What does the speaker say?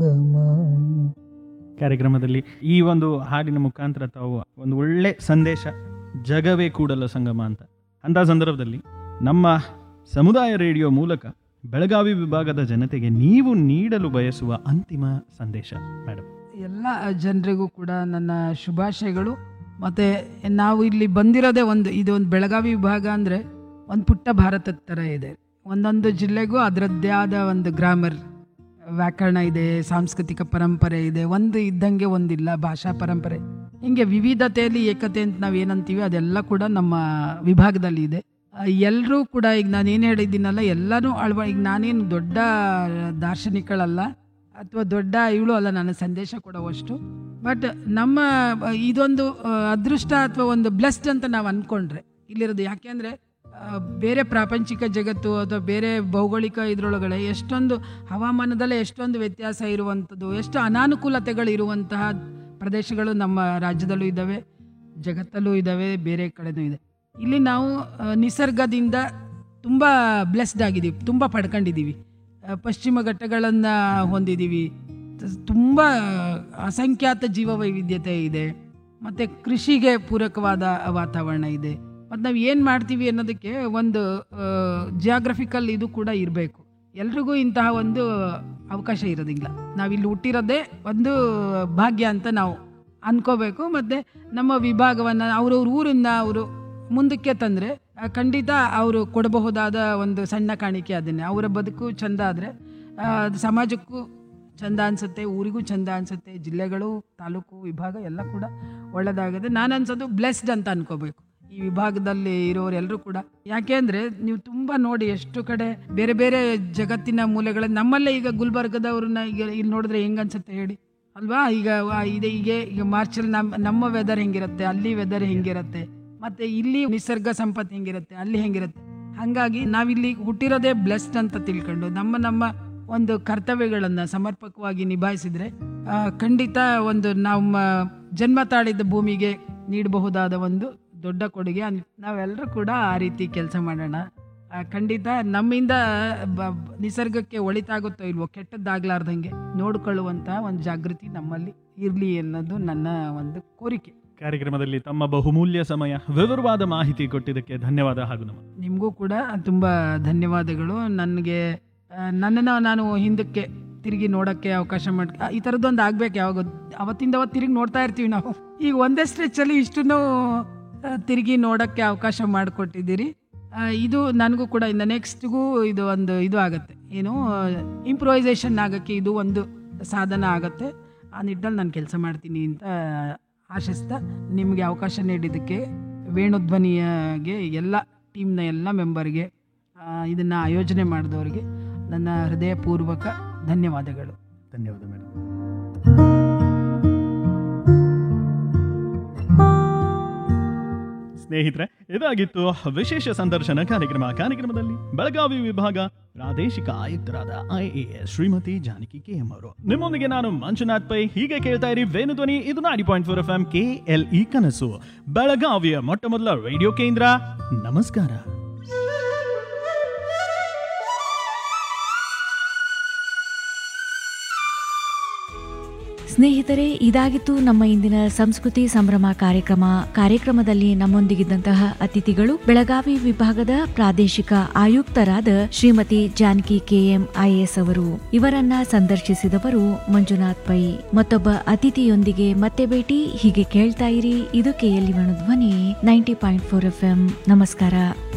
ಸಂಗಮ ಕಾರ್ಯಕ್ರಮದಲ್ಲಿ ಈ ಒಂದು ಹಾಡಿನ ಮುಖಾಂತರ ತಾವು ಒಂದು ಒಳ್ಳೆ ಸಂದೇಶ ಜಗವೇ ಕೂಡಲ ಸಂಗಮ ಅಂತ ಅಂಥ ಸಂದರ್ಭದಲ್ಲಿ ನಮ್ಮ ಸಮುದಾಯ ರೇಡಿಯೋ ಮೂಲಕ ಬೆಳಗಾವಿ ವಿಭಾಗದ ಜನತೆಗೆ ನೀವು ನೀಡಲು ಬಯಸುವ ಅಂತಿಮ ಸಂದೇಶ ಮೇಡಮ್ ಎಲ್ಲ ಜನರಿಗೂ ಕೂಡ ನನ್ನ ಶುಭಾಶಯಗಳು ಮತ್ತು ನಾವು ಇಲ್ಲಿ ಬಂದಿರೋದೇ ಒಂದು ಇದು ಒಂದು ಬೆಳಗಾವಿ ವಿಭಾಗ ಅಂದರೆ ಒಂದು ಪುಟ್ಟ ಭಾರತದ ಥರ ಇದೆ ಒಂದೊಂದು ಜಿಲ್ಲೆಗೂ ಅದರದ್ದೇ ಆದ ಒಂದು ಗ್ರಾಮರ್ ವ್ಯಾಕರಣ ಇದೆ ಸಾಂಸ್ಕೃತಿಕ ಪರಂಪರೆ ಇದೆ ಒಂದು ಇದ್ದಂಗೆ ಒಂದಿಲ್ಲ ಭಾಷಾ ಪರಂಪರೆ ಹಿಂಗೆ ವಿವಿಧತೆಯಲ್ಲಿ ಏಕತೆ ಅಂತ ನಾವು ಏನಂತೀವಿ ಅದೆಲ್ಲ ಕೂಡ ನಮ್ಮ ವಿಭಾಗದಲ್ಲಿ ಇದೆ ಎಲ್ಲರೂ ಕೂಡ ಈಗ ನಾನು ಏನು ಹೇಳಿದ್ದೀನಲ್ಲ ಎಲ್ಲನೂ ಅಳವ ಈಗ ನಾನೇನು ದೊಡ್ಡ ದಾರ್ಶನಿಕಳಲ್ಲ ಅಥವಾ ದೊಡ್ಡ ಇವಳು ಅಲ್ಲ ನನ್ನ ಸಂದೇಶ ಕೊಡುವಷ್ಟು ಬಟ್ ನಮ್ಮ ಅಹ್, ಇದೊಂದು ಅಹ್, ಅದೃಷ್ಟ ಅಥವಾ ಒಂದು ಬ್ಲೆಸ್ಡ್ ಅಂತ ನಾವು ಅಂದ್ಕೊಂಡ್ರೆ ಇಲ್ಲಿರೋದು ಯಾಕೆಂದರೆ ಬೇರೆ ಪ್ರಾಪಂಚಿಕ ಜಗತ್ತು ಅಥವಾ ಬೇರೆ ಭೌಗೋಳಿಕ ಇದರೊಳಗಡೆ ಎಷ್ಟೊಂದು ಹವಾಮಾನದಲ್ಲೇ ಎಷ್ಟೊಂದು ವ್ಯತ್ಯಾಸ ಇರುವಂಥದ್ದು ಎಷ್ಟು ಅನಾನುಕೂಲತೆಗಳು ಇರುವಂತಹ ಪ್ರದೇಶಗಳು ನಮ್ಮ ರಾಜ್ಯದಲ್ಲೂ ಇದ್ದಾವೆ ಜಗತ್ತಲ್ಲೂ ಇದ್ದಾವೆ ಬೇರೆ ಕಡೆನೂ ಇದೆ ಇಲ್ಲಿ ನಾವು ಅಹ್, ನಿಸರ್ಗದಿಂದ ತುಂಬ ಬ್ಲೆಸ್ಡ್ ಆಗಿದ್ದೀವಿ ತುಂಬ ಪಡ್ಕೊಂಡಿದ್ದೀವಿ ಅಹ್, ಪಶ್ಚಿಮ ಘಟ್ಟಗಳನ್ನು ಹೊಂದಿದ್ದೀವಿ ತುಂಬ ಅಸಂಖ್ಯಾತ ಜೀವ ವೈವಿಧ್ಯತೆ ಇದೆ ಮತ್ತು ಕೃಷಿಗೆ ಪೂರಕವಾದ ವಾತಾವರಣ ಇದೆ ಮತ್ತು ನಾವು ಏನು ಮಾಡ್ತೀವಿ ಅನ್ನೋದಕ್ಕೆ ಒಂದು ಜಿಯಾಗ್ರಫಿಕಲ್ ಇದು ಕೂಡ ಇರಬೇಕು ಎಲ್ರಿಗೂ ಇಂತಹ ಒಂದು ಅವಕಾಶ ಇರೋದಿಲ್ಲ ನಾವಿಲ್ಲಿ ಹುಟ್ಟಿರೋದೇ ಒಂದು ಭಾಗ್ಯ ಅಂತ ನಾವು ಅನ್ಕೋಬೇಕು ಮತ್ತು ನಮ್ಮ ವಿಭಾಗವನ್ನು ಅವ್ರವ್ರ ಊರನ್ನ ಅವರು ಮುಂದಕ್ಕೆ ತಂದರೆ ಖಂಡಿತ ಅವರು ಕೊಡಬಹುದಾದ ಒಂದು ಸಣ್ಣ ಕಾಣಿಕೆ ಅದನ್ನೇ ಅವರ ಬದುಕು ಚಂದ ಆದರೆ ಸಮಾಜಕ್ಕೂ ಚಂದ ಅನಿಸುತ್ತೆ ಊರಿಗೂ ಚಂದ ಅನಿಸುತ್ತೆ ಜಿಲ್ಲೆಗಳು ತಾಲೂಕು ವಿಭಾಗ ಎಲ್ಲ ಕೂಡ ಒಳ್ಳೆಯದಾಗುತ್ತೆ ನಾನು ಅನ್ಸೋದು ಬ್ಲೆಸ್ಡ್ ಅಂತ ಅನ್ಕೋಬೇಕು ಈ ವಿಭಾಗದಲ್ಲಿ ಇರೋರೆಲ್ಲರೂ ಕೂಡ ಯಾಕೆ ಅಂದರೆ ನೀವು ತುಂಬ ನೋಡಿ ಎಷ್ಟು ಕಡೆ ಬೇರೆ ಬೇರೆ ಜಗತ್ತಿನ ಮೂಲೆಗಳ ನಮ್ಮಲ್ಲೇ ಈಗ ಗುಲ್ಬರ್ಗದವ್ರನ್ನ ಈಗ ಇಲ್ಲಿ ನೋಡಿದ್ರೆ ಹೆಂಗೆ ಅನ್ಸುತ್ತೆ ಹೇಳಿ ಅಲ್ವಾ ಈಗ ವ- ಇದೆ ಈಗ ಈಗ ಮಾರ್ಚಲ್ಲಿ ನಮ್ಮ ನಮ್ಮ ವೆದರ್ ಹೆಂಗಿರುತ್ತೆ ಅಲ್ಲಿ ವೆದರ್ ಹೆಂಗಿರುತ್ತೆ ಮತ್ತೆ ಇಲ್ಲಿ ನಿಸರ್ಗ ಸಂಪತ್ತು ಹೆಂಗಿರುತ್ತೆ ಅಲ್ಲಿ ಹೆಂಗಿರುತ್ತೆ ಹಾಗಾಗಿ ನಾವಿಲ್ಲಿ ಹುಟ್ಟಿರೋದೇ ಬ್ಲೆಸ್ಡ್ ಅಂತ ತಿಳ್ಕೊಂಡು ನಮ್ಮ ನಮ್ಮ ಒಂದು ಕರ್ತವ್ಯಗಳನ್ನು ಸಮರ್ಪಕವಾಗಿ ನಿಭಾಯಿಸಿದ್ರೆ ಆ, ಖಂಡಿತ ಒಂದು ನಮ್ಮ ಜನ್ಮ ತಾಳಿದ ಭೂಮಿಗೆ ನೀಡಬಹುದಾದ ಒಂದು ದೊಡ್ಡ ಕೊಡುಗೆ ಅನ್- ನಾವೆಲ್ಲರೂ ಕೂಡ ಆ ರೀತಿ ಕೆಲಸ ಮಾಡೋಣ ಆ, ಖಂಡಿತ ನಮ್ಮಿಂದ ಬ- ಬ- ನಿಸರ್ಗಕ್ಕೆ ಒಳಿತಾಗುತ್ತೋ ಇಲ್ವೋ ಕೆಟ್ಟದ್ದಾಗ್ಲಾರ್ದಂಗೆ ನೋಡ್ಕೊಳ್ಳುವಂಥ ಒಂದು ಜಾಗೃತಿ ನಮ್ಮಲ್ಲಿ ಇರಲಿ ಅನ್ನೋದು ನನ್ನ ಒಂದು ಕೋರಿಕೆ ಕಾರ್ಯಕ್ರಮದಲ್ಲಿ ತಮ್ಮ ಬಹುಮೂಲ್ಯ ಸಮಯ ವಿವರವಾದ ಮಾಹಿತಿ ಕೊಟ್ಟಿದ್ದಕ್ಕೆ ಧನ್ಯವಾದ ಹಾಗೂ ನಮ ನಿಮಗೂ ಕೂಡ ತುಂಬ ಧನ್ಯವಾದಗಳು ನನಗೆ ಆ, ನನ್ನನ್ನು ನಾನು ಹಿಂದಕ್ಕೆ ತಿರುಗಿ ನೋಡೋಕ್ಕೆ ಅವಕಾಶ ಮಾಡಿ ಈ ಥರದ್ದೊಂದು ಆಗ್ಬೇಕು ಯಾವಾಗ ಅವತ್ತಿಂದ ಅವತ್ತು ತಿರುಗಿ ನೋಡ್ತಾ ಇರ್ತೀವಿ ನಾವು ಈಗ ಒಂದೇ ಸ್ಟ್ರೆಚ್ಚಲ್ಲಿ ಇಷ್ಟನ್ನು ತಿರುಗಿ ನೋಡೋಕ್ಕೆ ಅವಕಾಶ ಮಾಡಿಕೊಟ್ಟಿದ್ದೀರಿ ಆ, ಇದು ನನಗೂ ಕೂಡ ಇನ್ನು ನೆಕ್ಸ್ಟ್ಗೂ ಇದು ಒಂದು ಇದು ಆಗುತ್ತೆ ಏನು ಇಂಪ್ರೂವೈಸೇಷನ್ ಆಗೋಕ್ಕೆ ಇದು ಒಂದು ಸಾಧನ ಆಗುತ್ತೆ ಆ ನಿಟ್ಟಲ್ಲಿ ನಾನು ಕೆಲಸ ಮಾಡ್ತೀನಿ ಅಂತ ಆಶಿಸ್ತಾ ನಿಮಗೆ ಅವಕಾಶ ನೀಡಿದ್ದಕ್ಕೆ ವೇಣುಧ್ವನಿಯಗೆ ಎಲ್ಲ ಟೀಮ್ನ ಎಲ್ಲ ಮೆಂಬರ್ಗೆ ಇದನ್ನು ಆಯೋಜನೆ ಮಾಡಿದವರಿಗೆ ನನ್ನ ಹೃದಯಪೂರ್ವಕ ಧನ್ಯವಾದಗಳು ಧನ್ಯವಾದ ಮೇಡಮ್ ಸ್ನೇಹಿತರೆ ಇದಾಗಿತ್ತು ವಿಶೇಷ ಸಂದರ್ಶನ ಕಾರ್ಯಕ್ರಮ ಕಾರ್ಯಕ್ರಮದಲ್ಲಿ ಬೆಳಗಾವಿ ವಿಭಾಗ ಪ್ರಾದೇಶಿಕ ಆಯುಕ್ತರಾದ I A S Shrimati Janaki K M ಅವರು ನಿಮ್ಮೊಂದಿಗೆ ನಾನು ಮಂಜುನಾಥ್ ಪೈ ಹೀಗೆ ಕೇಳ್ತಾ ಇರಿ ವೇಣು ಧ್ವನಿ ಇದು ನಾಡಿ point four F M K L E ಕನಸು ಬೆಳಗಾವಿಯ ಮೊಟ್ಟ ಮೊದಲ ರೇಡಿಯೋ ಕೇಂದ್ರ ನಮಸ್ಕಾರ ಸ್ನೇಹಿತರೆ ಇದಾಗಿತ್ತು ನಮ್ಮ ಇಂದಿನ ಸಂಸ್ಕೃತಿ ಸಂಭ್ರಮ ಕಾರ್ಯಕ್ರಮ ಕಾರ್ಯಕ್ರಮದಲ್ಲಿ ನಮ್ಮೊಂದಿಗಿದ್ದಂತಹ ಅತಿಥಿಗಳು ಬೆಳಗಾವಿ ವಿಭಾಗದ ಪ್ರಾದೇಶಿಕ ಆಯುಕ್ತರಾದ ಶ್ರೀಮತಿ ಜಾನಕಿ ಕೆಎಂ ಐಎಸ್ ಅವರು ಇವರನ್ನ ಸಂದರ್ಶಿಸಿದವರು ಮಂಜುನಾಥ್ ಪೈ ಮತ್ತೊಬ್ಬ ಅತಿಥಿಯೊಂದಿಗೆ ಮತ್ತೆ ಭೇಟಿ ಹೀಗೆ ಕೇಳ್ತಾ ಇರಿ ಇದು ಕೆಎಲ್ಇ ಧ್ವನಿ ನೈಂಟಿ ಪಾಯಿಂಟ್ ಫೋರ್ ಎಫ್ ನಮಸ್ಕಾರ